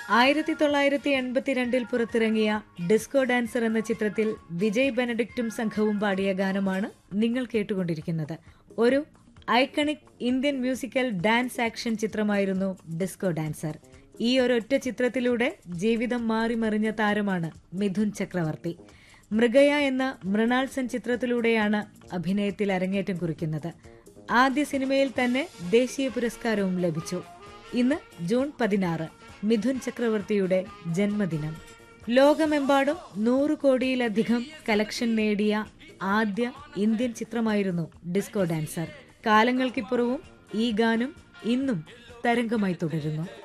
ആയിരത്തി തൊള്ളായിരത്തി എൺപത്തിരണ്ടിൽ പുറത്തിറങ്ങിയ ഡിസ്കോ ഡാൻസർ എന്ന ചിത്രത്തിൽ വിജയ് ബെനഡിക്റ്റും സംഘവും പാടിയ ഗാനമാണ് നിങ്ങൾ കേട്ടുകൊണ്ടിരിക്കുന്നത് ഒരു iconic Indian musical dance action ചിത്രമായിരുന്നു ഡിസ്കോ ഡാൻസർ ഈ ഒരൊറ്റ ചിത്രത്തിലൂടെ ജീവിതം മാറിമറിഞ്ഞ താരമാണ് മിഥുൻ ചക്രവർത്തി മൃഗയ എന്ന മൃണാൾ സെൻ ചിത്രത്തിലൂടെയാണ് അഭിനയത്തിൽ അരങ്ങേറ്റം കുറിക്കുന്നത് ആദ്യ സിനിമയിൽ തന്നെ ദേശീയ പുരസ്കാരവും ലഭിച്ചു ഇന്ന് ജൂൺ പതിനാറ് മിഥുൻ ചക്രവർത്തിയുടെ ജന്മദിനം ലോകമെമ്പാടും നൂറ് കോടിയിലധികം കലക്ഷൻ നേടിയ ആദ്യ ഇന്ത്യൻ ചിത്രമായിരുന്നു ഡിസ്കോ ഡാൻസർ കാലങ്ങൾക്കിപ്പുറവും ഈ ഗാനം ഇന്നും തരംഗമായി തുടരുന്നു